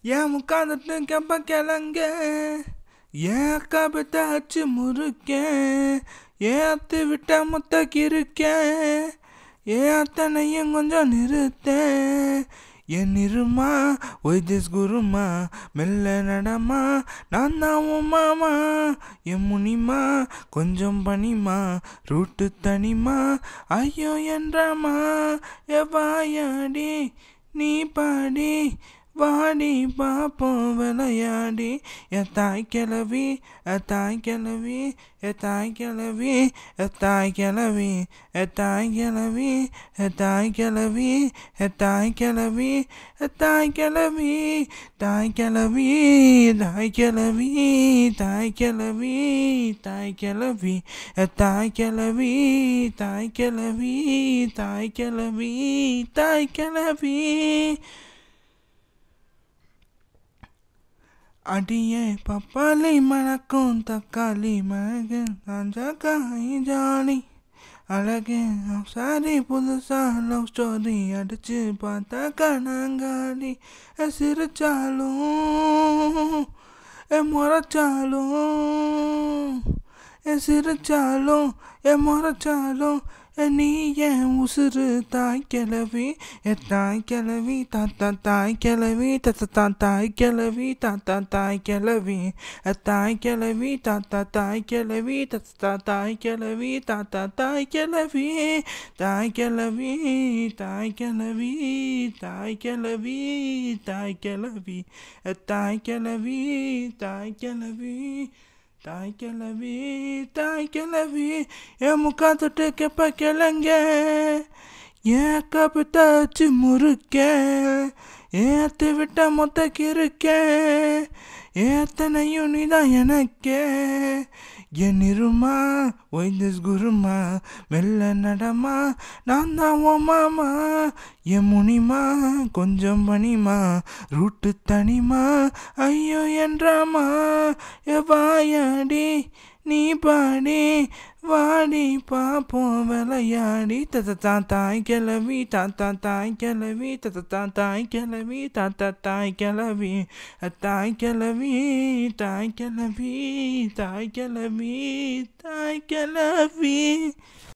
ஏன் உட்காந்துட்டு கெப்ப கிளங்க ஏன் அக்கா பெத்தாச்சு முறுக்கேன் ஏன் அத்து விட்டா மொத்த கிருக்கேன் ஏன் அத்தனையும் கொஞ்சம் நிறுத்தேன் என் இருமா ஒய்திஸ் குருமா மெல்ல நடமா நான் தான் உன் மாமா என் முனிமா கொஞ்சம் பனிமா ரூட்டு தனிமா ஐயோ என்றாமா எவாயாடி நீ பாடி வாடி பாப்போம் விளையாடி என் தாய் கிளவி என் தாய் கிளவி என் தாய் கிளவி என் தாய் கிளவி என் தாய் கிளவி என் தாய் கிளவி என் தாய் கிளவி என் தாய் கிளவி தாய் கிளவி தாய் கிளவி தாய் கிளவி தாய் கிளவி என் தாய் கிளவி தாய் கிளவி தாய் கிளவி தாய் கிளவி அடியே பப்பாளி மணக்கும் தக்காளி மழகு காய் ஜாலி அழகு சாரி புதுசா லவ் ஸ்டோரி அடிச்சு பார்த்தா கணங்காடி சிரிச்சாலும் எ முறைச்சாலும் எ சிரிச்சாலும் எ முறைச்சாலும் நீ என் உசுறு தாய் கிளவி எ தாய் கிளவி தாத்தா தாய் கிளவி தத்தா தாய் கிளவி தாத்தா தாய் கிளவி எ தாய் கிளவி தாத்தா தாய் கிளவி தத்தா தாய் கிளவி தாத்தா தாய் கிளவி தாய் கிளவி தாய் கிளவி தாய் கிளவி தாய் கிளவி எ தாய் கிளவி தாய் கிளவி தாய் கிளவி தாய் கிளவி என் முக்கா தொட்டு கெப்ப கிளங்க ஏன் கப்பிட்டாச்சு முறுக்க ஏத்து விட்ட மொத்த கிருக்க ஏத்தனையும் நீதான் எனக்கே என் இருமா ஒய்திஸ் குருமா மெல்ல நடமா நான் தான் ஓ மாமா என் முனிமா கொஞ்சம் பனிமா ரூட்டு தனிமா ஐயோ என்றாமா எவாயாடி நீ பாடி வாடி பாப்போம் விளையாடி தத்தா தாய் கிளவி தாத்தா தாய் கிளவி தத்தா தாய் கிளவி தாத்தா தாய் கிளவி தாய் கிளவி தாய் கிளவி தாய் கிளவி தாய் கிளவி